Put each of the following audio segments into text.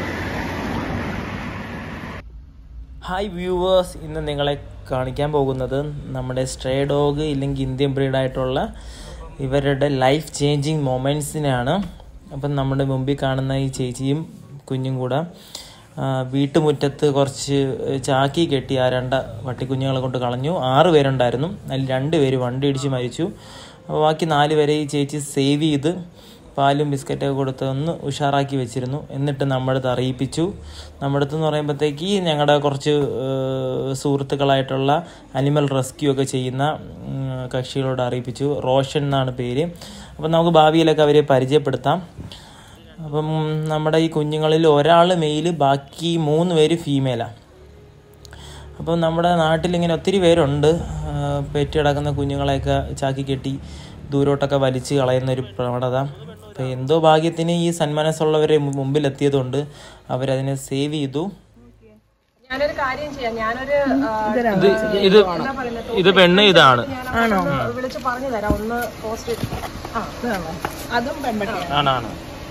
Hi viewers ഇന്ന് നിങ്ങളെ കാണിക്കാൻ പോകുന്നത് നമ്മുടെ സ്ട്രേ ഡോഗ് ഇല്ലെങ്കിൽ ഇന്ത്യൻ ബ്രീഡായിട്ടുള്ള ഇവരുടെ ലൈഫ് ചേഞ്ചിങ് മൊമെൻറ്റ്സിനാണ് അപ്പം നമ്മുടെ മുമ്പിൽ കാണുന്ന ഈ ചേച്ചിയും കുഞ്ഞും കൂടെ ആ, വീട്ടുമുറ്റത്ത് കുറച്ച് ചാക്കി കെട്ടി ആ രണ്ട് പട്ടിക്കുഞ്ഞുങ്ങളെ കൊണ്ട് കളഞ്ഞു ആറ് പേരുണ്ടായിരുന്നു അതിൽ രണ്ട് പേര് വണ്ടി ഇടിച്ച് മരിച്ചു അപ്പോൾ ബാക്കി നാല് പേരെ ഈ ചേച്ചി സേവ് ചെയ്ത് പാലും ബിസ്ക്കറ്റൊക്കെ കൊടുത്ത് ഒന്ന് ഉഷാറാക്കി വെച്ചിരുന്നു എന്നിട്ട് നമ്മുടെ അടുത്ത് അറിയിപ്പിച്ചു നമ്മുടെ അടുത്ത് എന്ന് പറയുമ്പോഴത്തേക്ക് ഞങ്ങളുടെ കുറച്ച് ഏഹ്, സുഹൃത്തുക്കളായിട്ടുള്ള അനിമൽ റെസ്ക്യൂ ഒക്കെ ചെയ്യുന്ന ഉം, കക്ഷികളോട് അറിയിപ്പിച്ചു റോഷൻ എന്നാണ് പേര് അപ്പം നമുക്ക് ഭാവിയിലൊക്കെ അവരെ പരിചയപ്പെടുത്താം അപ്പം നമ്മുടെ ഈ കുഞ്ഞുങ്ങളിൽ ഒരാൾ മെയിൽ ബാക്കി മൂന്ന് പേര് ഫീമെയിലാണ് അപ്പം നമ്മുടെ നാട്ടിൽ ഇങ്ങനെ ഒത്തിരി പേരുണ്ട് ആ, പെറ്റ് കിടക്കുന്ന കുഞ്ഞുങ്ങളെയൊക്കെ ചാക്കി കെട്ടി ദൂരോട്ടൊക്കെ വലിച്ച് കളയുന്ന ഒരു പ്രവണത അപ്പോൾ എന്തോ ഭാഗ്യത്തിന് ഈ സന്മനസ്സുള്ളവരെ മു- മുമ്പിലെത്തിയതുകൊണ്ട് അവരതിനെ സേവ് ചെയ്തു ഞാനൊരു കാര്യം ചെയ്യാം ഞാനൊരു ആ, ഇത് ഇത് ഇത് പെണ്ണ് ഇതാണ് ഞാൻ വിളിച്ച് പറഞ്ഞു തരാം ഒന്ന് പോസ്റ്റ് ആ അതും പെൺപെട്ടിയാണ് ആണാണ്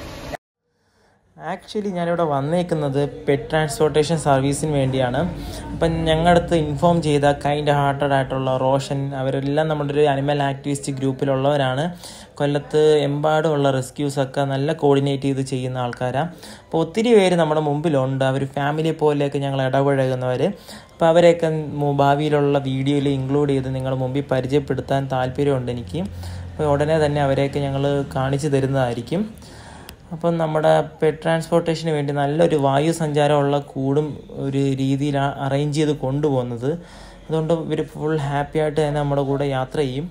ആക്ച്വലി ഞാനിവിടെ വന്നേക്കുന്നത് പെറ്റ് ട്രാൻസ്പോർട്ടേഷൻ സർവീസിന് വേണ്ടിയാണ് അപ്പം ഞങ്ങളുടെ അടുത്ത് ഇൻഫോം ചെയ്ത കൈൻഡ് ഹാർട്ടഡ് ആയിട്ടുള്ള റോഷൻ അവരെല്ലാം നമ്മുടെ ഒരു അനിമൽ ആക്ടിവിസ്റ്റ് ഗ്രൂപ്പിലുള്ളവരാണ് കൊല്ലത്ത് എമ്പാടുമുള്ള റെസ്ക്യൂസൊക്കെ നല്ല കോർഡിനേറ്റ് ചെയ്ത് ചെയ്യുന്ന ആൾക്കാരാണ് അപ്പോൾ ഒത്തിരി പേര് നമ്മുടെ മുമ്പിലുണ്ട് അവർ ഫാമിലി പോലെയൊക്കെ ഞങ്ങൾ ഇടപഴകുന്നവർ അപ്പോൾ അവരെയൊക്കെ മു- ഭാവിയിലുള്ള വീഡിയോയിൽ ഇൻക്ലൂഡ് ചെയ്ത് നിങ്ങളുടെ മുമ്പിൽ പരിചയപ്പെടുത്താൻ താല്പര്യമുണ്ട് എനിക്ക് അപ്പോൾ ഉടനെ തന്നെ അവരെയൊക്കെ ഞങ്ങൾ കാണിച്ചു തരുന്നതായിരിക്കും അപ്പം നമ്മുടെ പെറ്റ് ട്രാൻസ്പോർട്ടേഷന് വേണ്ടി നല്ലൊരു വായു സഞ്ചാരമുള്ള കൂടും ഒരു രീതിയിൽ അറേഞ്ച് ചെയ്ത് കൊണ്ടുപോകുന്നത് അതുകൊണ്ട് ഇവർ ഫുൾ ഹാപ്പി ആയിട്ട് തന്നെ നമ്മുടെ കൂടെ യാത്ര ചെയ്യും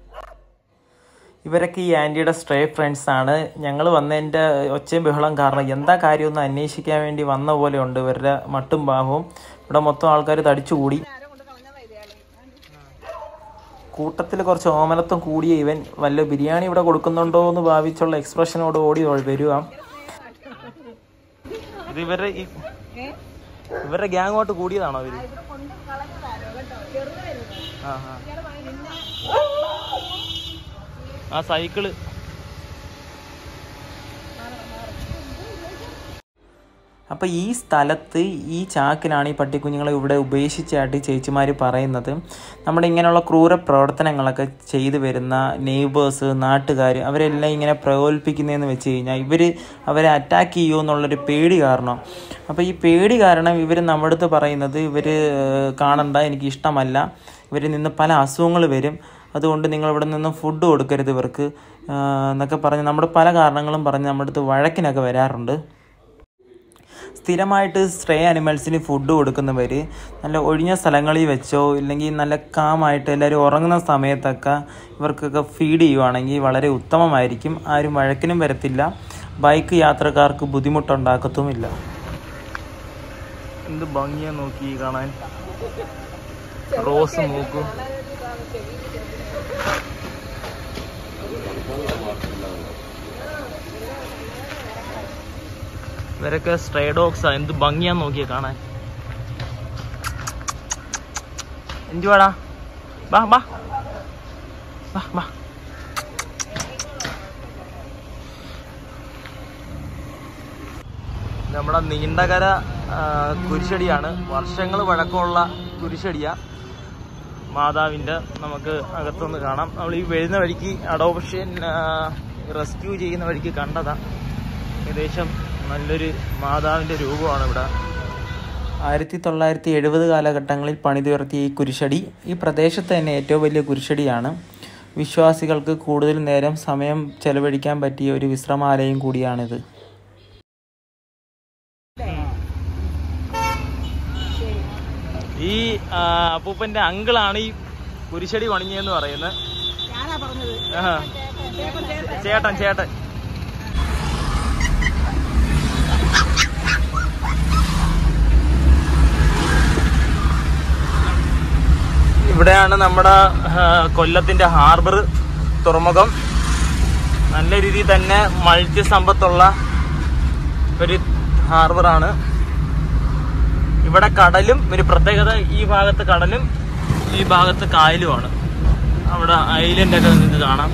ഇവരൊക്കെ ഈ ആൻറ്റിയുടെ സ്ട്രേ ഫ്രണ്ട്സ് ആണ് ഞങ്ങൾ വന്നതിൻ്റെ ഒച്ചയും ബഹളം കാരണം എന്താ കാര്യമൊന്ന് അന്വേഷിക്കാൻ വേണ്ടി വന്ന പോലെ ഉണ്ട് ഇവരുടെ മട്ടും ഭാവവും ഇവിടെ മൊത്തം ആൾക്കാർ തടിച്ചുകൂടി കൂട്ടത്തിൽ കുറച്ച് ഓമനത്വം കൂടിയ ഇവൻ വല്ല ബിരിയാണി ഇവിടെ കൊടുക്കുന്നുണ്ടോ എന്ന് ഭാവിച്ചുള്ള എക്സ്പ്രഷനോട് ഓടി വരിക ഇത് ഇവരുടെ ഈ ഇവരുടെ ഗ്യാങ്ങോട്ട് കൂടിയതാണോ ഇവര് ആ ആ. ആ സൈക്കിള് അപ്പോൾ ഈ സ്ഥലത്ത് ഈ ചാക്കിലാണ് ഈ പട്ടിക്കുഞ്ഞുങ്ങളെ ഇവിടെ ഉപേക്ഷിച്ചായിട്ട് ചേച്ചിമാർ പറയുന്നത് നമ്മുടെ ഇങ്ങനെയുള്ള ക്രൂര പ്രവർത്തനങ്ങളൊക്കെ ചെയ്തു വരുന്ന നെയ്ബേഴ്സ് നാട്ടുകാർ അവരെല്ലാം ഇങ്ങനെ പ്രകോൽപ്പിക്കുന്നതെന്ന് വെച്ച് കഴിഞ്ഞാൽ ഇവർ അവരെ അറ്റാക്ക് ചെയ്യുമോ എന്നുള്ളൊരു പേടി കാരണം അപ്പോൾ ഈ പേടി കാരണം ഇവർ നമ്മുടെ അടുത്ത് പറയുന്നത് ഇവർ കാണണ്ട എനിക്ക് ഇഷ്ടമല്ല ഇവരിൽ നിന്ന് പല അസുഖങ്ങൾ വരും അതുകൊണ്ട് നിങ്ങൾ ഇവിടെ നിന്ന് ഫുഡ് കൊടുക്കരുത് ഇവർക്ക് ആ, എന്നൊക്കെ പറഞ്ഞ് നമ്മുടെ പല കാരണങ്ങളും പറഞ്ഞ് നമ്മുടെ അടുത്ത് വഴക്കിനൊക്കെ വരാറുണ്ട് സ്ഥിരമായിട്ട് സ്ട്രേ അനിമൽസിന് ഫുഡ് കൊടുക്കുന്നവർ നല്ല ഒഴിഞ്ഞ സ്ഥലങ്ങളിൽ വെച്ചോ ഇല്ലെങ്കിൽ നല്ല കാമായിട്ട് എല്ലാവരും ഉറങ്ങുന്ന സമയത്തൊക്കെ ഇവർക്കൊക്കെ ഫീഡ് ചെയ്യുവാണെങ്കിൽ വളരെ ഉത്തമമായിരിക്കും ആരും വഴക്കിനും വരത്തില്ല ബൈക്ക് യാത്രക്കാർക്ക് ബുദ്ധിമുട്ടുണ്ടാക്കത്തുമില്ല എന്ത് ഭംഗിയാ നോക്കി കാണാൻ റോസ് മൂക്കും ഇവരൊക്കെ സ്ട്രേ ഡോഗ്സാ എന്ത് ഭംഗിയാ നോക്കിയ കാണാൻ എന്തുവാടാ ബാ ബാ ബാ ബാ നമ്മുടെ നീണ്ടകര ആ, കുരിശടിയാണ് വർഷങ്ങൾ പഴക്കമുള്ള കുരിശടിയാ മാതാവിൻ്റെ നമുക്ക് അകത്തുനിന്ന് കാണാം നമ്മൾ ഈ വരുന്ന വഴിക്ക് അഡോപ്ഷൻ റെസ്ക്യൂ ചെയ്യുന്ന വഴിക്ക് കണ്ടതാ ഏകദേശം നല്ലൊരു മാതാവിൻ്റെ രൂപമാണ് ഇവിടെ ആയിരത്തി തൊള്ളായിരത്തി എഴുപത് കാലഘട്ടങ്ങളിൽ പണിതുയർത്തിയ ഈ കുരിശടി ഈ പ്രദേശത്ത് തന്നെ ഏറ്റവും വലിയ കുരിശടിയാണ് വിശ്വാസികൾക്ക് കൂടുതൽ നേരം സമയം ചെലവഴിക്കാൻ പറ്റിയ ഒരു വിശ്രമാലയം കൂടിയാണിത് ഈ ആ, അപ്പൂപ്പന്റെ അങ്കിളാണ് ഈ കുരിശടി പണിഞ്ഞതെന്ന് പറയുന്നത് ഞാനാ പറഞ്ഞത് ആഹാ. ചേട്ടൻ ചേട്ടൻ ഇവിടെയാണ് നമ്മുടെ ആ, കൊല്ലത്തിന്റെ ഹാർബർ തുറമുഖം നല്ല രീതിയിൽ തന്നെ മത്സ്യസമ്പത്തുള്ള ഒരു ഹാർബറാണ് ഇവിടെ കടലും ഒരു പ്രത്യേകത ഈ ഭാഗത്ത് കടലും ഈ ഭാഗത്ത് കായലുമാണ് അവിടെ ഐലൻഡ് ഒക്കെ നിങ്ങൾക്ക് കാണാം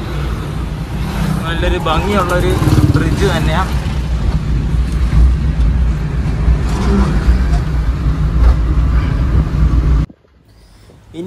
നല്ലൊരു ഭംഗിയുള്ളൊരു ബ്രിഡ്ജ് തന്നെയാണ്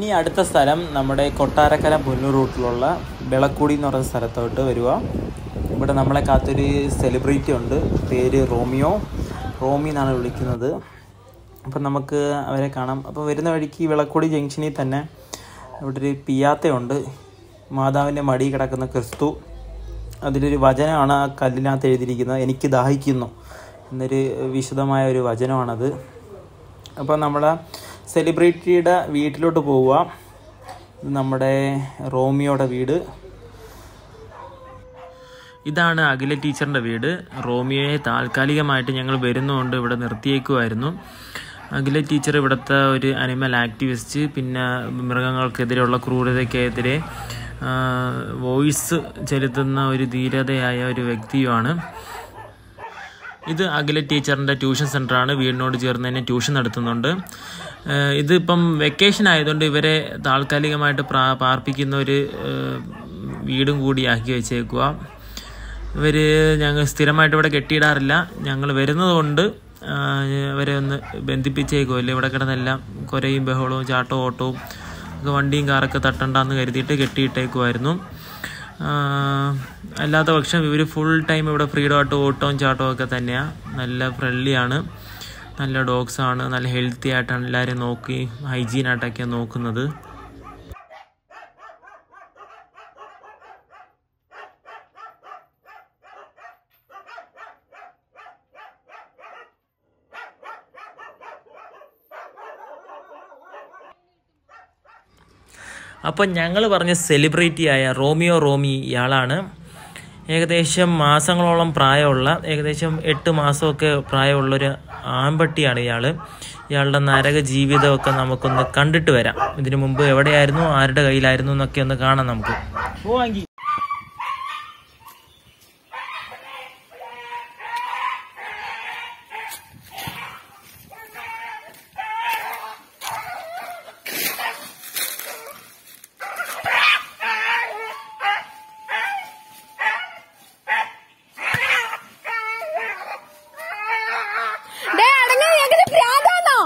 ഇനി അടുത്ത സ്ഥലം നമ്മുടെ കൊട്ടാരക്കര പുല്ലൂർ റൂട്ടിലുള്ള വിളക്കുടി എന്ന് പറയുന്ന സ്ഥലത്തോട്ട് വരിക ഇവിടെ നമ്മളെ കാത്തൊരു സെലിബ്രിറ്റി ഉണ്ട് പേര് റോമിയോ റോമി എന്നാണ് വിളിക്കുന്നത് അപ്പം നമുക്ക് അവരെ കാണാം അപ്പോൾ വരുന്ന വഴിക്ക് ഈ വിളക്കുടി ജംഗ്ഷനിൽ തന്നെ ഇവിടെ ഒരു പിയാത്തയുണ്ട് മാതാവിൻ്റെ മടി കിടക്കുന്ന ക്രിസ്തു അതിലൊരു വചനമാണ് ആ കല്ലിനകത്ത് എഴുതിയിരിക്കുന്നത് എനിക്ക് ദാഹിക്കുന്നു എന്നൊരു വിശുദ്ധമായ ഒരു വചനമാണത് അപ്പോൾ നമ്മളെ സെലിബ്രിറ്റിയുടെ വീട്ടിലോട്ട് പോവുക ഇത് നമ്മുടെ റോമിയോയുടെ വീട് ഇതാണ് അഖില ടീച്ചറിൻ്റെ വീട് റോമിയോയെ താൽക്കാലികമായിട്ട് ഞങ്ങൾ വരുന്നതുകൊണ്ട് ഇവിടെ നിർത്തിയേക്കുമായിരുന്നു അഖില ടീച്ചർ ഇവിടുത്തെ ഒരു അനിമൽ ആക്ടിവിസ്റ്റ് പിന്നെ മൃഗങ്ങൾക്കെതിരെയുള്ള ക്രൂരതയ്ക്കെതിരെ വോയിസ് ചെലുത്തുന്ന ഒരു ധീരതയായ ഒരു വ്യക്തിയുമാണ് ഇത് അഖില ടീച്ചറിൻ്റെ ട്യൂഷൻ സെൻ്ററാണ് വീടിനോട് ചേർന്ന് തന്നെ ട്യൂഷൻ നടത്തുന്നുണ്ട് ഏഹ് ഇതിപ്പം വെക്കേഷൻ ആയതുകൊണ്ട് ഇവരെ താൽക്കാലികമായിട്ട് പ്രാ പാർപ്പിക്കുന്ന ഒരു ഏഹ് വീടും കൂടി ആക്കി വെച്ചേക്കുക ഇവർ ഞങ്ങൾ സ്ഥിരമായിട്ട് ഇവിടെ കെട്ടിയിടാറില്ല ഞങ്ങൾ വരുന്നതുകൊണ്ട് അവരെ ഒന്ന് ബന്ധിപ്പിച്ചേക്കുമല്ലോ ഇവിടെ കിടന്നെല്ലാം കുരയും ബഹളവും ചാട്ടവും ഓട്ടവും ഒക്കെ വണ്ടിയും കാറൊക്കെ തട്ടണ്ടെന്ന് കരുതിയിട്ട് കെട്ടിയിട്ടേക്കുമായിരുന്നു അല്ലാത്ത പക്ഷം ഇവർ ഫുൾ ടൈം ഇവിടെ ഫ്രീഡം ആയിട്ട് ഓട്ടവും ചാട്ടവും ഒക്കെ തന്നെയാണ് നല്ല ഫ്രണ്ട്ലിയാണ് നല്ല ഡോഗ്സ് ആണ് നല്ല ഹെൽത്തി ആയിട്ടാണ് എല്ലാവരെയും നോക്കി ഹൈജീനായിട്ടൊക്കെയാണ് നോക്കുന്നത് അപ്പം ഞങ്ങൾ പറഞ്ഞ സെലിബ്രിറ്റിയായ റോമിയോ റോമി ഇയാളാണ് ഏകദേശം മാസങ്ങളോളം പ്രായമുള്ള ഏകദേശം എട്ട് മാസമൊക്കെ പ്രായമുള്ളൊരു ആൺപട്ടിയാണ് ഇയാൾ ഇയാളുടെ നരക ജീവിതമൊക്കെ നമുക്കൊന്ന് കണ്ടിട്ട് വരാം ഇതിനു മുമ്പ് എവിടെയായിരുന്നു ആരുടെ കയ്യിലായിരുന്നു എന്നൊക്കെ ഒന്ന് കാണാം നമുക്ക് ദേ, അടങ്ങ്, ഞങ്ങൾക്ക് ഭ്രാന്താണോ?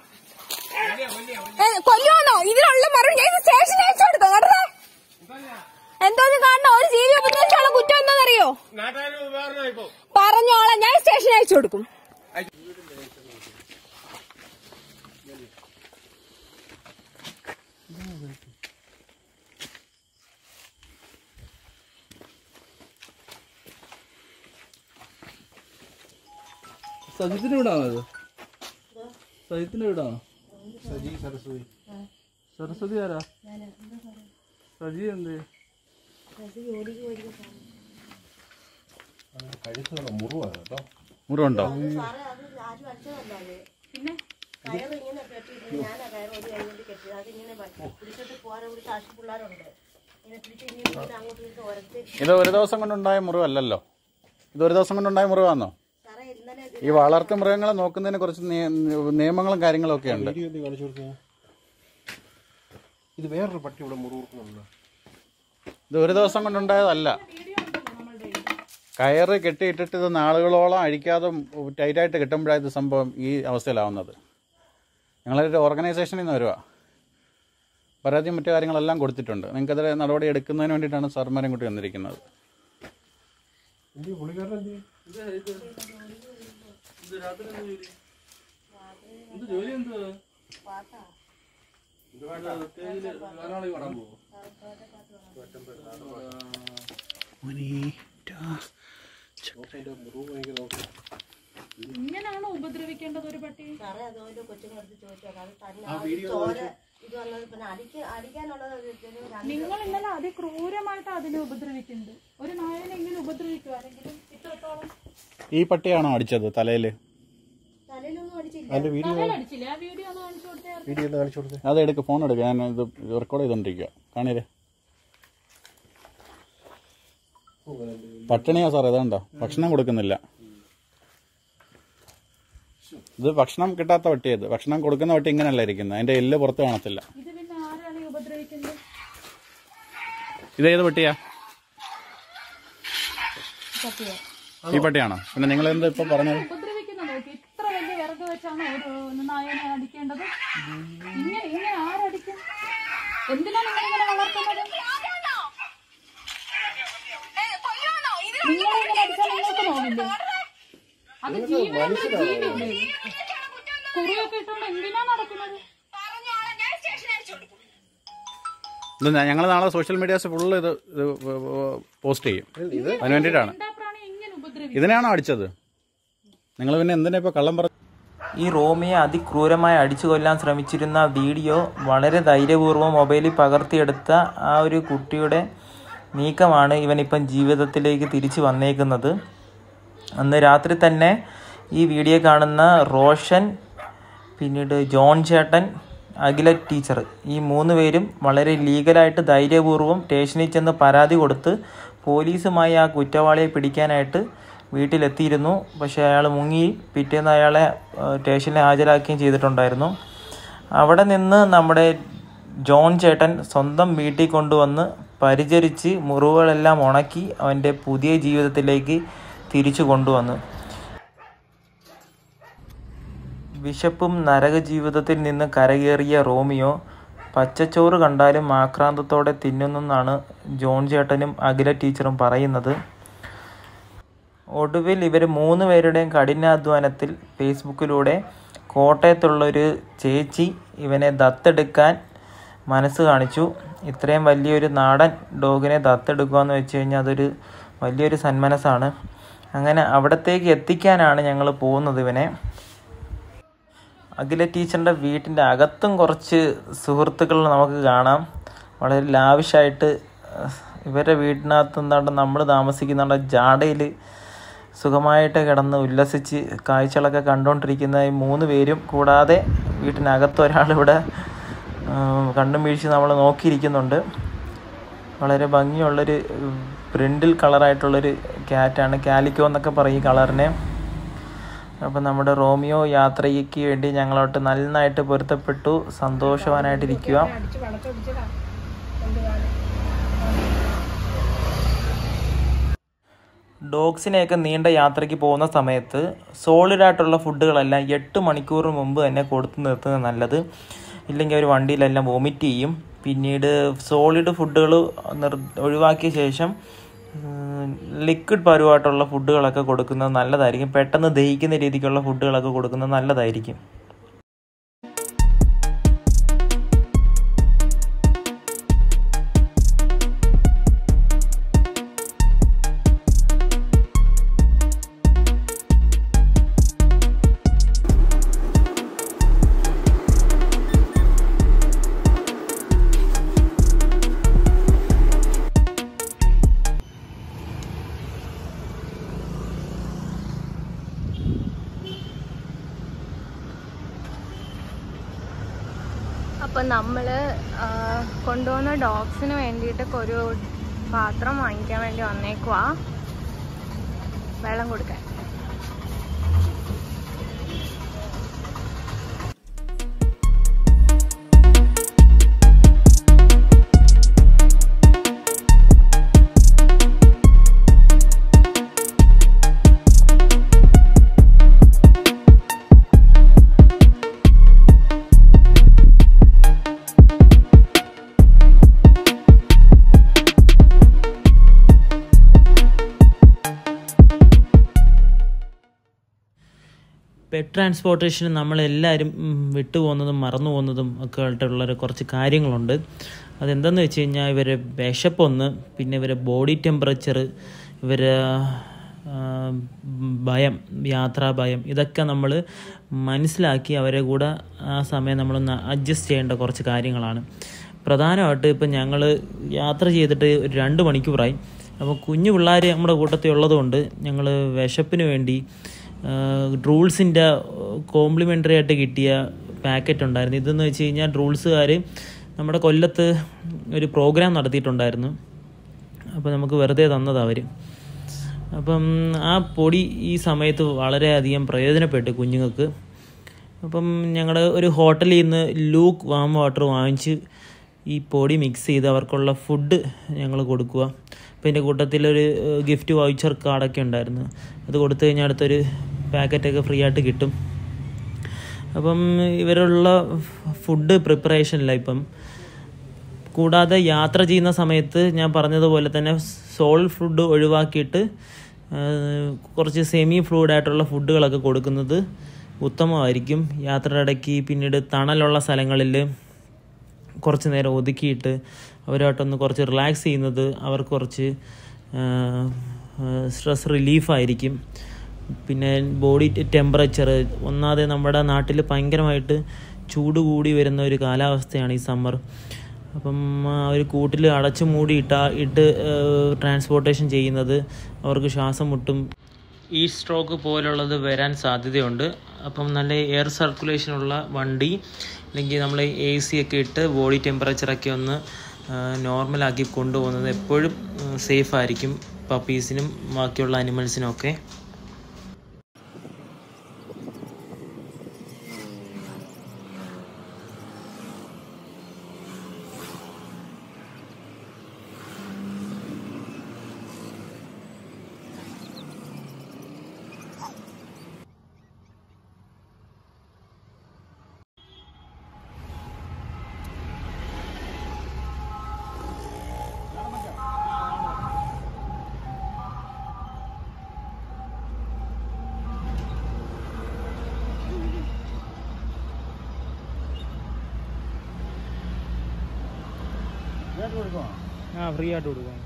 ഏ, കൊല്ലുവാണോ ഇതിനുള്ള മറുപടി ഞാൻ സ്റ്റേഷനിൽ അയച്ചു കൊടുത്തോ കേട്ടോ എന്തോന്ന് കാണണോ ഒരു ജീവി ഉപദ്രവിച്ചുള്ള കുറ്റം എന്താണെന്നറിയോ പറഞ്ഞോളാം ഞാൻ സ്റ്റേഷനിൽ അയച്ചു കൊടുക്കും സജിത്തിന്റെ വീടാണോ ഇത് സജിത്തിന്റെ വീടാണോ സജി സരസ്വതി സരസ്വതി ആരാ സജി എന്ത് മുറിവുണ്ടോ ഇത് ഒരു ദിവസം കൊണ്ടുണ്ടായ മുറിവല്ലല്ലോ ഇത് ഒരു ദിവസം കൊണ്ടുണ്ടായ മുറിവാണോ ഈ വളർത്തു മൃഗങ്ങളെ നോക്കുന്നതിന് കുറച്ച് നിയ- നിയമങ്ങളും കാര്യങ്ങളും ഒക്കെ ഉണ്ട് ഇത് വേറൊരു പട്ടി ഇവിടെ മുറിവുറുക്കുന്നുണ്ട് ഇത് ഒരു ദിവസം കൊണ്ടുണ്ടായതല്ല കയറ് കെട്ടിയിട്ടിട്ട് ഇത് നാളുകളോളം അഴിക്കാതെ ടൈറ്റായിട്ട് കിട്ടുമ്പോഴാണ് ഇത് സംഭവം ഈ അവസ്ഥയിലാവുന്നത് ഞങ്ങളൊരു ഓർഗനൈസേഷനിൽ നിന്ന് വരുവാ പരാതിയും മറ്റു കാര്യങ്ങളെല്ലാം കൊടുത്തിട്ടുണ്ട് നിങ്ങൾക്കെതിരെ നടപടി എടുക്കുന്നതിന് വേണ്ടിയിട്ടാണ് സാർമാരും കൂട്ടി വന്നിരിക്കുന്നത് എന്ത് പുള്ളിക്കാരൻ എന്ത് എന്ത് ജോലി എന്ത് ധാരാളം വടാൻ പോകും ഇങ്ങനാണോ ഉപദ്രവിക്കേണ്ടത് ഒരു പട്ടി നിങ്ങൾ ഇന്നലെ അതിക്രൂരമായിട്ട് അതിനെ ഉപദ്രവിക്കുന്നുണ്ട് ഒരു നായനെ ഇങ്ങനെ ഉപദ്രവിക്കും ആരെങ്കിലും ഇത്രത്തോളം ഈ പട്ടിയാണോ അടിച്ചത് തലയിൽ അതിന്റെ വീഡിയോ തലയിലടിച്ചില്ലേ ആ വീഡിയോ ഒന്ന് കാണിച്ചു കൊടുത്തേ വീഡിയോ ഒന്ന് കാണിച്ചു കൊടുത്തേ അത് എടുക്ക് ഫോൺ എടുക്കുക ഞാൻ ഇത് റെക്കോർഡ് ചെയ്തോണ്ടിരിക്കുക കാണിരേ പട്ടിണിയാ സാർ ഇതുണ്ടോ ഭക്ഷണം കൊടുക്കുന്നില്ല ഇത് ഭക്ഷണം കിട്ടാത്ത പട്ടിയത് ഭക്ഷണം കൊടുക്കുന്ന പട്ടി ഇങ്ങനെയല്ല ഇരിക്കുന്നത് അതിന്റെ എല്ല് പുറത്ത് കാണത്തില്ല ഇത് പിന്നെ ആരാണ് ഈ ഉപദ്രവിക്കുന്നത് ഇതേത് പട്ടിയാ ഈ പട്ടിയാണോ പിന്നെ നിങ്ങൾ എന്താ ഇപ്പൊ പറഞ്ഞത് ഉപദ്രവിക്കുന്ന നോക്കി ഇത്ര വലിയ വിറക് വെച്ചാണ് ഒരു നായനെ അടിക്കേണ്ടത് ഇങ്ങനെ ഇങ്ങനെ ആരടിക്കും ജീവിയല്ലേ ഇത്? കുറിയൊക്കെ ഇട്ടോണ്ട് എന്തിനാ നടക്കുന്നത് ഇത് ഞങ്ങൾ നാളെ സോഷ്യൽ മീഡിയാസ് ഫുള്ള് ഇത് ഇത് പോസ്റ്റ് ചെയ്യും അതിന് വേണ്ടിയിട്ടാണ് എന്താ പ്രാണി ഇങ്ങനെ ഉപദ്രവിക്കും ഇതിനാണോ അടിച്ചത് നിങ്ങൾ പിന്നെ എന്തിനാ ഇപ്പോൾ കള്ളം പറഞ്ഞു ഈ റോമിയെ അതിക്രൂരമായി അടിച്ചു കൊല്ലാൻ ശ്രമിച്ചിരുന്ന വീഡിയോ വളരെ ധൈര്യപൂർവ്വം മൊബൈലിൽ പകർത്തിയെടുത്ത ആ ഒരു കുട്ടിയുടെ നീക്കമാണ് ഇവനിപ്പം ജീവിതത്തിലേക്ക് തിരിച്ചു വന്നേക്കുന്നത് അന്ന് രാത്രി തന്നെ ഈ വീഡിയോ കാണുന്ന റോഷൻ പിന്നീട് ജോൺ ചേട്ടൻ അഖില ടീച്ചർ ഈ മൂന്ന് പേരും വളരെ ലീഗലായിട്ട് ധൈര്യപൂർവ്വം സ്റ്റേഷനിൽ ചെന്ന് പരാതി കൊടുത്ത് പോലീസുമായി ആ കുറ്റവാളിയെ പിടിക്കാനായിട്ട് വീട്ടിലെത്തിയിരുന്നു പക്ഷേ അയാൾ മുങ്ങി പിറ്റേന്ന് അയാളെ ആ, സ്റ്റേഷനിൽ ഹാജരാക്കുകയും ചെയ്തിട്ടുണ്ടായിരുന്നു അവിടെ നിന്ന് നമ്മുടെ ജോൺ ചേട്ടൻ സ്വന്തം വീട്ടിൽ കൊണ്ടുവന്ന് പരിചരിച്ച് മുറിവുകളെല്ലാം ഉണക്കി അവൻ്റെ പുതിയ ജീവിതത്തിലേക്ക് തിരിച്ചു കൊണ്ടുവന്നു വിശപ്പും നരക ജീവിതത്തിൽ നിന്ന് കരകയറിയ റോമിയോ പച്ചച്ചോറ് കണ്ടാലും ആക്രാന്തത്തോടെ തിന്നുന്നെന്നാണ് ജോൺ ചേട്ടനും അഖില ടീച്ചറും പറയുന്നത് ഒടുവിൽ ഇവർ മൂന്ന് പേരുടെയും കഠിനാധ്വാനത്തിൽ ഫേസ്ബുക്കിലൂടെ കോട്ടയത്തുള്ളൊരു ചേച്ചി ഇവനെ ദത്തെടുക്കാൻ മനസ്സ് കാണിച്ചു ഇത്രയും വലിയൊരു നാടൻ ഡോഗിനെ ദത്തെടുക്കുക എന്ന് വെച്ച് കഴിഞ്ഞാൽ അതൊരു വലിയൊരു സന്മനസ്സാണ് അങ്ങനെ അവിടത്തേക്ക് എത്തിക്കാനാണ് ഞങ്ങൾ പോകുന്നത് ഇവനെ അഖില ടീച്ചറിൻ്റെ വീട്ടിൻ്റെ അകത്തും കുറച്ച് സുഹൃത്തുക്കൾ നമുക്ക് കാണാം വളരെ ലാവിഷായിട്ട് ഇവരുടെ വീട്ടിനകത്ത് എന്താണ്ട് നമ്മൾ താമസിക്കുന്നുണ്ട് ജാടയിൽ സുഖമായിട്ട് കിടന്ന് ഉല്ലസിച്ച് കാഴ്ചകളൊക്കെ കണ്ടുകൊണ്ടിരിക്കുന്ന ഈ മൂന്ന് പേരും കൂടാതെ വീട്ടിനകത്ത് ഒരാളിവിടെ ഉം, കണ്ണും വീഴ്ച നമ്മൾ നോക്കിയിരിക്കുന്നുണ്ട് വളരെ ഭംഗിയുള്ളൊരു പ്രിൻറ്റിൽ കളറായിട്ടുള്ളൊരു ക്യാറ്റാണ് കാലിക്കോ എന്നൊക്കെ പറയും ഈ കളറിനെ അപ്പം നമ്മുടെ റോമിയോ യാത്രയ്ക്ക് വേണ്ടി ഞങ്ങളോട്ട് നന്നായിട്ട് പൊരുത്തപ്പെട്ടു സന്തോഷവാനായിട്ടിരിക്കുക അടിച്ച് വളച്ചൊടിച്ചതാ കൊണ്ടുപോകാൻ ഡോഗ്സിനെയൊക്കെ നീണ്ട യാത്രയ്ക്ക് പോകുന്ന സമയത്ത് സോളിഡായിട്ടുള്ള ഫുഡുകളെല്ലാം എട്ട് മണിക്കൂർ മുമ്പ് തന്നെ കൊടുത്തു നിർത്തുന്നത് നല്ലത് ഇല്ലെങ്കിൽ അവർ വണ്ടിയിലെല്ലാം വൊമിറ്റ് ചെയ്യും പിന്നീട് സോളിഡ് ഫുഡുകൾ നിർ ഒഴിവാക്കിയ ശേഷം ലിക്വിഡ് പരുവായിട്ടുള്ള ഫുഡുകളൊക്കെ കൊടുക്കുന്നത് നല്ലതായിരിക്കും പെട്ടെന്ന് ദഹിക്കുന്ന രീതിക്കുള്ള ഫുഡുകളൊക്കെ കൊടുക്കുന്നത് നല്ലതായിരിക്കും അപ്പം നമ്മൾ കൊണ്ടുപോകുന്ന ഡോഗ്സിന് വേണ്ടിയിട്ടൊക്കെ ഒരു പാത്രം വാങ്ങിക്കാൻ വേണ്ടി വന്നേക്കുവാ വെള്ളം കൊടുക്കാൻ പെറ്റ് ട്രാൻസ്പോർട്ടേഷന് നമ്മളെല്ലാവരും ഉം, വിട്ടുപോകുന്നതും മറന്നു പോകുന്നതും ഒക്കെ ആയിട്ടുള്ള കുറച്ച് കാര്യങ്ങളുണ്ട് അതെന്തെന്ന് വെച്ച് കഴിഞ്ഞാൽ ഇവരെ വിശപ്പൊന്ന് പിന്നെ ഇവരെ ബോഡി ടെമ്പറേച്ചർ ഇവരെ ആ, ഭയം യാത്രാ ഭയം ഇതൊക്കെ നമ്മൾ മനസ്സിലാക്കി അവരെ കൂടെ ആ സമയം നമ്മളൊന്ന് അഡ്ജസ്റ്റ് ചെയ്യേണ്ട കുറച്ച് കാര്യങ്ങളാണ് പ്രധാനമായിട്ട് ഇപ്പം ഞങ്ങൾ യാത്ര ചെയ്തിട്ട് ഒരു രണ്ട് മണിക്കൂറായി അപ്പോൾ കുഞ്ഞു പിള്ളേർ നമ്മുടെ കൂട്ടത്തിൽ ഉള്ളതുകൊണ്ട് ഞങ്ങൾ വിശപ്പിന് വേണ്ടി റൂൾസിൻ്റെ കോംപ്ലിമെൻ്ററി ആയിട്ട് കിട്ടിയ പാക്കറ്റ് ഉണ്ടായിരുന്നു ഇതെന്ന് വെച്ച് കഴിഞ്ഞാൽ റൂൾസുകാർ നമ്മുടെ കൊല്ലത്ത് ഒരു പ്രോഗ്രാം നടത്തിയിട്ടുണ്ടായിരുന്നു അപ്പോൾ നമുക്ക് വെറുതെ തന്നതാണ് അവർ അപ്പം ആ പൊടി ഈ സമയത്ത് വളരെയധികം പ്രയോജനപ്പെട്ടു കുഞ്ഞുങ്ങൾക്ക് അപ്പം ഞങ്ങൾ ഒരു ഹോട്ടലിൽ നിന്ന് ലൂക്ക് വാം വാട്ടർ വാങ്ങിച്ച് ഈ പൊടി മിക്സ് ചെയ്ത് അവർക്കുള്ള ഫുഡ് ഞങ്ങൾ കൊടുക്കുക അപ്പോൾ ഇതിൻ്റെ കൂട്ടത്തിലൊരു ഗിഫ്റ്റ് വൗച്ചർ കാർഡൊക്കെ ഉണ്ടായിരുന്നു അത് കൊടുത്തു കഴിഞ്ഞാൽ അടുത്തൊരു പാക്കറ്റൊക്കെ ഫ്രീ ആയിട്ട് കിട്ടും അപ്പം ഇവരുള്ള ഫുഡ് പ്രിപ്പറേഷനില്ല ഇപ്പം കൂടാതെ യാത്ര ചെയ്യുന്ന സമയത്ത് ഞാൻ പറഞ്ഞതുപോലെ തന്നെ സോൾ ഫുഡ് ഒഴിവാക്കിയിട്ട് ആ, കുറച്ച് സെമി ഫ്ലൂയിഡ് ആയിട്ടുള്ള ഫുഡുകളൊക്കെ കൊടുക്കുന്നത് ഉത്തമമായിരിക്കും യാത്രയുടെ ഇടയ്ക്ക് പിന്നീട് തണലുള്ള സ്ഥലങ്ങളിൽ കുറച്ച് നേരം ഒതുക്കിയിട്ട് അവരുമായിട്ടൊന്ന് കുറച്ച് റിലാക്സ് ചെയ്യുന്നത് അവർക്ക് കുറച്ച് സ്ട്രെസ് റിലീഫായിരിക്കും പിന്നെ ബോഡി ടെമ്പറേച്ചർ ഒന്നാതെ നമ്മുടെ നാട്ടിൽ ഭയങ്കരമായിട്ട് ചൂട് കൂടി വരുന്ന ഒരു കാലാവസ്ഥയാണ് ഈ സമ്മർ അപ്പം ആ ഒരു കൂട്ടിൽ അടച്ചു മൂടി ഇട്ട ഇട്ട് ട്രാൻസ്പോർട്ടേഷൻ ചെയ്യുന്നത് അവർക്ക് ശ്വാസം മുട്ടും ഈ സ്ട്രോക്ക് പോലുള്ളത് വരാൻ സാധ്യതയുണ്ട് അപ്പം നല്ല എയർ സർക്കുലേഷനുള്ള വണ്ടി അല്ലെങ്കിൽ നമ്മൾ എ സി ഒക്കെ ഇട്ട് ബോഡി ടെമ്പറേച്ചറൊക്കെ ഒന്ന് നോർമലാക്കി കൊണ്ടുപോകുന്നത് എപ്പോഴും സേഫ് ആയിരിക്കും പപ്പീസിനും ബാക്കിയുള്ള അനിമൽസിനും ഒക്കെ ആ ഫ്രീ ആയിട്ട് കൊടുക്കാം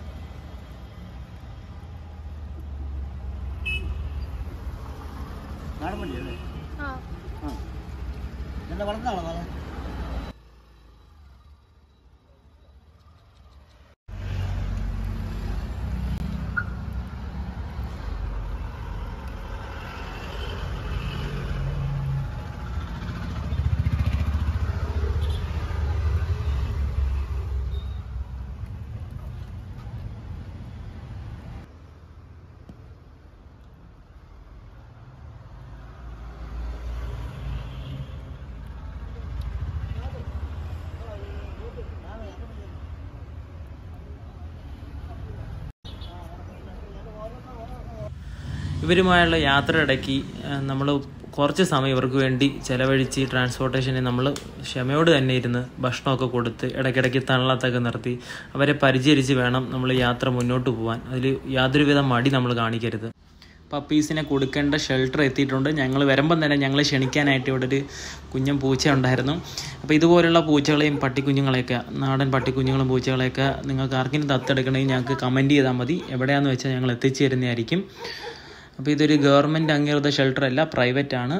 ഇവരുമായുള്ള യാത്രയുടെ ഇടയ്ക്ക് നമ്മൾ കുറച്ച് സമയം ഇവർക്ക് വേണ്ടി ചിലവഴിച്ച് ട്രാൻസ്പോർട്ടേഷന് നമ്മൾ ക്ഷമയോട് തന്നെ ഇരുന്ന് ഭക്ഷണമൊക്കെ കൊടുത്ത് ഇടയ്ക്കിടയ്ക്ക് തണലത്തൊക്കെ നിർത്തി അവരെ പരിചരിച്ച് വേണം നമ്മൾ യാത്ര മുന്നോട്ട് പോകാൻ അതിൽ യാതൊരുവിധ മടി നമ്മൾ കാണിക്കരുത് പപ്പീസിനെ കൊടുക്കേണ്ട ഷെൽട്ടർ എത്തിയിട്ടുണ്ട് ഞങ്ങൾ വരുമ്പം തന്നെ ഞങ്ങൾ ക്ഷണിക്കാനായിട്ട് ഇവിടെ ഒരു കുഞ്ഞൻ പൂച്ച ഉണ്ടായിരുന്നു അപ്പോൾ ഇതുപോലുള്ള പൂച്ചകളെയും പട്ടിക്കുഞ്ഞുങ്ങളെയൊക്കെ നാടൻ പട്ടിക്കുഞ്ഞുങ്ങളും പൂച്ചകളെയൊക്കെ നിങ്ങൾക്ക് ആർക്കെങ്കിലും ദത്തെടുക്കണമെങ്കിൽ ഞങ്ങൾക്ക് കമൻറ്റ് ചെയ്താൽ മതി എവിടെയാണെന്ന് വെച്ചാൽ ഞങ്ങൾ എത്തിച്ചു തരുന്നതായിരിക്കും അപ്പോൾ ഇതൊരു ഗവൺമെൻറ് അംഗീകൃത ഷെൽട്ടർ അല്ല പ്രൈവറ്റ് ആണ്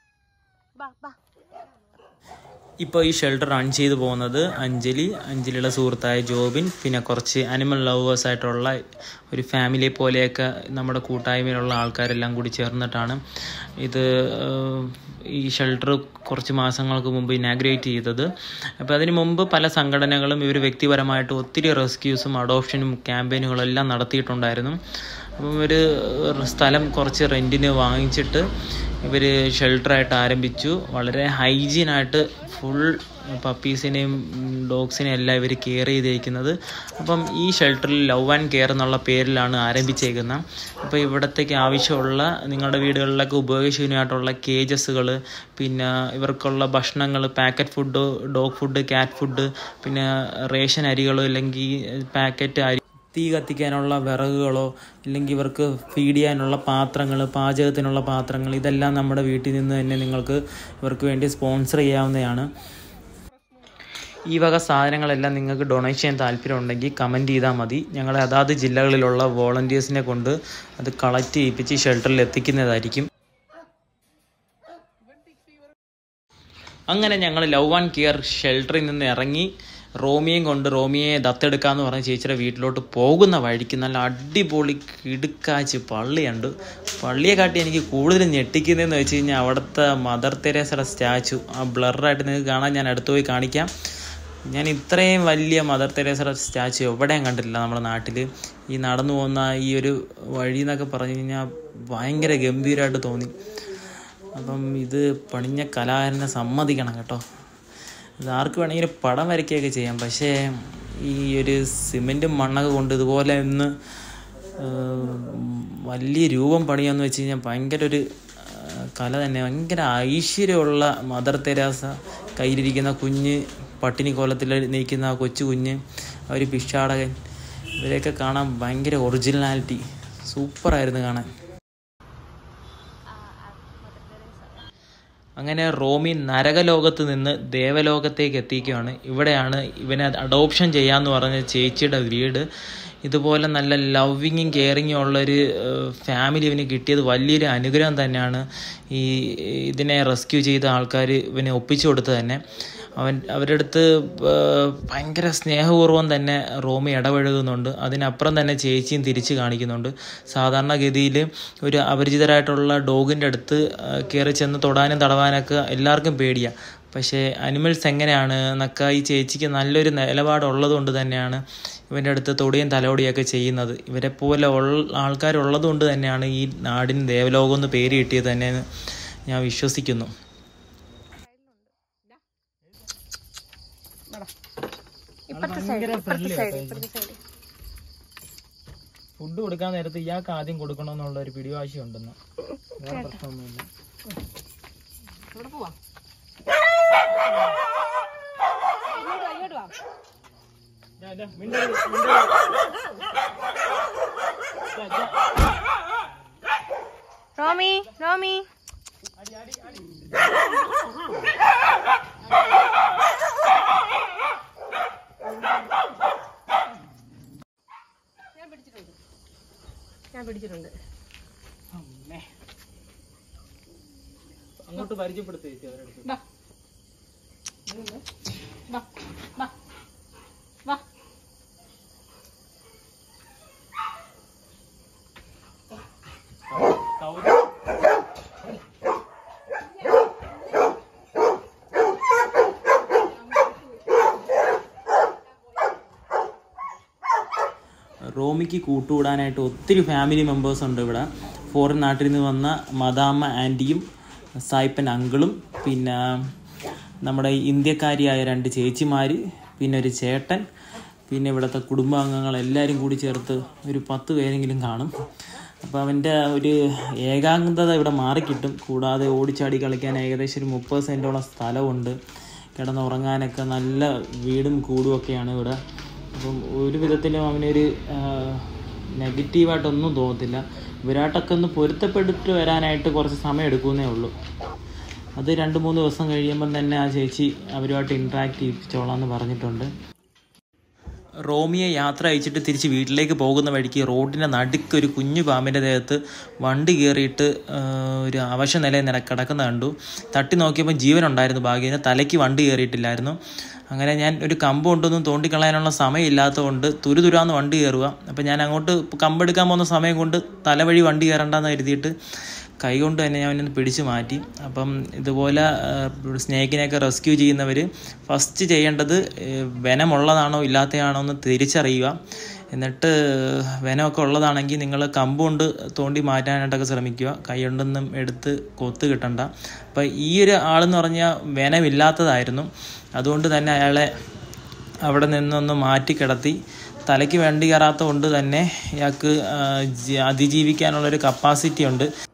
ഇപ്പോൾ ഈ ഷെൽട്ടർ റൺ ചെയ്തു പോകുന്നത് അഞ്ജലി അഞ്ജലിയുടെ സുഹൃത്തായ ജോബിൻ പിന്നെ കുറച്ച് അനിമൽ ലവേഴ്സ് ആയിട്ടുള്ള ഒരു ഫാമിലി പോലെയൊക്കെ നമ്മുടെ കൂട്ടായ്മയിലുള്ള ആൾക്കാരെല്ലാം കൂടി ചേർന്നിട്ടാണ് ഇത് ഏഹ്, ഈ ഷെൽട്ടർ കുറച്ച് മാസങ്ങൾക്ക് മുമ്പ് ഇനാഗ്രേറ്റ് ചെയ്തത് അപ്പോൾ അതിന് മുമ്പ് പല സംഘടനകളും ഇവർ വ്യക്തിപരമായിട്ട് ഒത്തിരി റെസ്ക്യൂസും അഡോപ്ഷനും ക്യാമ്പയിനുകളും എല്ലാം നടത്തിയിട്ടുണ്ടായിരുന്നു അപ്പം ഒരു സ്ഥലം കുറച്ച് റെൻറ്റിന് വാങ്ങിച്ചിട്ട് ഇവർ ഷെൽട്ടറായിട്ട് ആരംഭിച്ചു വളരെ ഹൈജീനായിട്ട് ഫുൾ പപ്പീസിനെയും ഡോഗ്സിനെയും എല്ലാം ഇവർ കെയർ ചെയ്തിരിക്കുന്നത് അപ്പം ഈ ഷെൽട്ടറിൽ ലവ് ആൻഡ് കെയർ എന്നുള്ള പേരിലാണ് ആരംഭിച്ചേക്കുന്നത് അപ്പോൾ ഇവിടത്തേക്ക് ആവശ്യമുള്ള നിങ്ങളുടെ വീടുകളിലൊക്കെ ഉപയോഗശൂന്യമായിട്ടുള്ള കേജസുകൾ പിന്നെ ഇവർക്കുള്ള ഭക്ഷണങ്ങൾ packet food dog food cat food പിന്നെ റേഷൻ അരികളോ അല്ലെങ്കിൽ പാക്കറ്റ് അരി തീ കത്തിക്കാനുള്ള വിറകുകളോ ഇല്ലെങ്കിൽ ഇവർക്ക് ഫീഡ് ചെയ്യാനുള്ള പാത്രങ്ങൾ പാചകത്തിനുള്ള പാത്രങ്ങൾ ഇതെല്ലാം നമ്മുടെ വീട്ടിൽ നിന്ന് തന്നെ നിങ്ങൾക്ക് ഇവർക്ക് വേണ്ടി സ്പോൺസർ ചെയ്യാവുന്നതാണ് ഈ വക സാധനങ്ങളെല്ലാം നിങ്ങൾക്ക് ഡൊണേറ്റ് ചെയ്യാൻ താല്പര്യമുണ്ടെങ്കിൽ കമൻറ്റ് ചെയ്താൽ മതി ഞങ്ങൾ അതാത് ജില്ലകളിലുള്ള വോളണ്ടിയേഴ്സിനെ കൊണ്ട് അത് കളക്ട് ചെയ്യിപ്പിച്ച് ഷെൽട്ടറിൽ എത്തിക്കുന്നതായിരിക്കും അങ്ങനെ ഞങ്ങൾ ലവ് ആൻഡ് കെയർ ഷെൽട്ടറിൽ നിന്ന് ഇറങ്ങി റോമിയും കൊണ്ട് റോമിയെ ദത്തെടുക്കാന്ന് പറഞ്ഞ ചേച്ചിയുടെ വീട്ടിലോട്ട് പോകുന്ന വഴിക്ക് നല്ല അടിപൊളി കിടുക്കാച്ച് പള്ളിയുണ്ട് പള്ളിയെ കാട്ടി എനിക്ക് കൂടുതൽ ഞെട്ടിക്കുന്നതെന്ന് വെച്ച് കഴിഞ്ഞാൽ അവിടുത്തെ മദർ തെരേസയുടെ സ്റ്റാച്ചു ആ ബ്ലറായിട്ട് നിങ്ങൾക്ക് കാണാൻ ഞാൻ അടുത്ത് പോയി കാണിക്കാം ഞാൻ ഇത്രയും വലിയ മദർ തെരേസയുടെ സ്റ്റാച്ചു എവിടെയും കണ്ടിട്ടില്ല നമ്മുടെ നാട്ടിൽ ഈ നടന്നു പോകുന്ന ഈ ഒരു വഴി എന്നൊക്കെ പറഞ്ഞു കഴിഞ്ഞാൽ ഭയങ്കര ഗംഭീരമായിട്ട് തോന്നി അപ്പം ഇത് പണിഞ്ഞ കലാകാരനെ സമ്മതിക്കണം കേട്ടോ ഇത് ആർക്ക് വേണമെങ്കിലും പടം വരയ്ക്കുകയൊക്കെ ചെയ്യാം പക്ഷേ ഈ ഒരു സിമെൻറ്റും മണ്ണൊക്കെ കൊണ്ട് ഇതുപോലെ ഒന്ന് ഏഹ്, വലിയ രൂപം പണിയാന്ന് വെച്ച് കഴിഞ്ഞാൽ ഭയങ്കര ഒരു ഏഹ്, കല തന്നെ ഭയങ്കര ഐശ്വര്യമുള്ള മദർ തെരാസ കയ്യിലിരിക്കുന്ന കുഞ്ഞ് പട്ടിണി കോലത്തിൽ നീക്കുന്ന ആ കൊച്ചു കുഞ്ഞ് ആ ഒരു ഭിക്ഷാടകൻ ഇവരെയൊക്കെ കാണാൻ ഭയങ്കര ഒറിജിനാലിറ്റി സൂപ്പറായിരുന്നു കാണാൻ അങ്ങനെ റോമി നരകലോകത്ത് നിന്ന് ദേവലോകത്തേക്ക് എത്തിക്കുകയാണ് ഇവിടെയാണ് ഇവനെ അഡോപ്ഷൻ ചെയ്യാന്ന് പറഞ്ഞ ചേച്ചിയുടെ വീട് ഇതുപോലെ നല്ല ലവിങ്ങും കെയറിങ്ങും ഉള്ളൊരു ഫാമിലി ഇവന് കിട്ടിയത് വലിയൊരു അനുഗ്രഹം തന്നെയാണ് ഈ ഇതിനെ റെസ്ക്യൂ ചെയ്ത ആൾക്കാർ ഇവനെ ഒപ്പിച്ചു കൊടുത്തത് തന്നെ അവൻ അവരുടെ അടുത്ത് ഏർ ഭയങ്കര സ്നേഹപൂർവ്വം തന്നെ റോമി ഇടപഴകുന്നുണ്ട് അതിനപ്പുറം തന്നെ ചേച്ചിയും തിരിച്ച് കാണിക്കുന്നുണ്ട് സാധാരണഗതിയിൽ ഒരു അപരിചിതരായിട്ടുള്ള ഡോഗിൻ്റെ അടുത്ത് ഏർ കയറി ചെന്ന് തൊടാനും തടവാനൊക്കെ എല്ലാവർക്കും പേടിയാണ് പക്ഷേ അനിമൽസ് എങ്ങനെയാണ് എന്നൊക്കെ ഈ ചേച്ചിക്ക് നല്ലൊരു നിലപാടുള്ളത് കൊണ്ട് തന്നെയാണ് ഇവൻ്റെ അടുത്ത് തൊടിയും തലോടിയൊക്കെ ചെയ്യുന്നത് ഇവരെ പോലെ ഉള്ള ആൾക്കാരുള്ളത് കൊണ്ട് തന്നെയാണ് ഈ നാടിന് ദേവലോകം എന്ന് പേര് കിട്ടിയത് തന്നെ എന്ന് ഞാൻ വിശ്വസിക്കുന്നു ഇപ്പുറത്തെ സൈഡ് ഇപ്പുറത്തെ സൈഡ് ഇപ്പുറത്തെ സൈഡ് ഫുഡ് കൊടുക്കാൻ നേരത്ത് ഇയാൾക്ക് ആദ്യം കൊടുക്കണമെന്നുള്ള ഒരു പിടിവാശി ഉണ്ടെന്ന് വേറെ പ്രശ്നമൊന്നുമില്ല ഇവിടെ പോവാം ദാ, ദാ, മിണ്ടരുത്, മിണ്ടരുത്. ദാ, ദാ. റോമി റോമി ഞാൻ പിടിച്ചിട്ടുണ്ട് അമ്മേ. അങ്ങോട്ട് പരിചയപ്പെടുത്തി ചേച്ചി അവരുടെ അടുത്ത്. വാ വാ വാ വാ കൗതുകം. റോമിക്ക് കൂട്ടുകൂടാനായിട്ട് ഒത്തിരി ഫാമിലി മെമ്പേഴ്സ് ഉണ്ട് ഇവിടെ ഫോറിൻ നാട്ടിൽ നിന്ന് വന്ന മദാമ്മ ആൻറ്റിയും സായിപ്പൻ അങ്കിളും പിന്നെ നമ്മുടെ ഇന്ത്യക്കാരിയായ രണ്ട് ചേച്ചിമാർ പിന്നെ ഒരു ചേട്ടൻ പിന്നെ ഇവിടുത്തെ കുടുംബാംഗങ്ങൾ എല്ലാവരും കൂടി ചേർത്ത് ഒരു പത്ത് പേരെങ്കിലും കാണും അപ്പോൾ അവൻ്റെ ഒരു ഏകാന്തത ഇവിടെ മാറിക്കിട്ടും കൂടാതെ ഓടിച്ചാടി കളിക്കാൻ ഏകദേശം ഒരു മുപ്പത് സെൻറ്റോളം സ്ഥലമുണ്ട് കിടന്നുറങ്ങാനൊക്കെ നല്ല വീടും കൂടും ഒക്കെയാണ് ഇവിടെ അപ്പം ഒരു വിധത്തിലും അവനൊരു നെഗറ്റീവായിട്ടൊന്നും തോന്നത്തില്ല ഇവരായിട്ടൊക്കെ ഒന്ന് പൊരുത്തപ്പെട്ടിട്ട് വരാനായിട്ട് കുറച്ച് സമയം എടുക്കുന്നേ ഉള്ളൂ അത് രണ്ട് മൂന്ന് ദിവസം കഴിയുമ്പം തന്നെ ആ ചേച്ചി അവരുമായിട്ട് ഇൻട്രാക്ട് ചെയ്യിപ്പിച്ചോളാം എന്ന് പറഞ്ഞിട്ടുണ്ട് റോമിയെ യാത്ര അയച്ചിട്ട് തിരിച്ച് വീട്ടിലേക്ക് പോകുന്ന വഴിക്ക് റോഡിൻ്റെ നടുക്ക് ഒരു കുഞ്ഞു പാമ്പിൻ്റെ ദേഹത്ത് വണ്ടി കയറിയിട്ട് ആ, ഒരു അവശ നിലയിൽ നില കിടക്കുന്ന കണ്ടു തട്ടി നോക്കിയപ്പോൾ ജീവനുണ്ടായിരുന്നു ഭാഗ്യത്തിന് തലയ്ക്ക് വണ്ടി കയറിയിട്ടില്ലായിരുന്നു അങ്ങനെ ഞാൻ ഒരു കമ്പ് കൊണ്ടൊന്നും തോണ്ടിക്കളയാനുള്ള സമയമില്ലാത്തതുകൊണ്ട് തുരുതുരാന്ന് വണ്ടി കയറുക അപ്പം ഞാൻ അങ്ങോട്ട് കമ്പെടുക്കാൻ പോകുന്ന സമയം കൊണ്ട് തലവഴി വണ്ടി കയറണ്ടെന്ന് കരുതിയിട്ട് കൈകൊണ്ട് തന്നെ ഞാൻ അവനൊന്ന് പിടിച്ചു മാറ്റി അപ്പം ഇതുപോലെ സ്നേക്കിനെയൊക്കെ റെസ്ക്യൂ ചെയ്യുന്നവർ ഫസ്റ്റ് ചെയ്യേണ്ടത് ഏഹ്, വെനമുള്ളതാണോ ഇല്ലാത്തതാണോ എന്ന് തിരിച്ചറിയുക എന്നിട്ട് വെനമൊക്കെ ഉള്ളതാണെങ്കിൽ നിങ്ങൾ കമ്പ് കൊണ്ട് തോണ്ടി മാറ്റാനായിട്ടൊക്കെ ശ്രമിക്കുക കൈ കൊണ്ടൊന്നും എടുത്ത് കൊത്ത് കിട്ടണ്ട അപ്പം ഈ ഒരു ആളെന്ന് പറഞ്ഞാൽ വെനമില്ലാത്തതായിരുന്നു അതുകൊണ്ട് തന്നെ അയാളെ അവിടെ നിന്നൊന്ന് മാറ്റി കിടത്തി തലയ്ക്ക് വേണ്ടി കയറാത്ത കൊണ്ട് തന്നെ ഇയാൾക്ക് ആ, ജി- അതിജീവിക്കാനുള്ളൊരു കപ്പാസിറ്റി ഉണ്ട്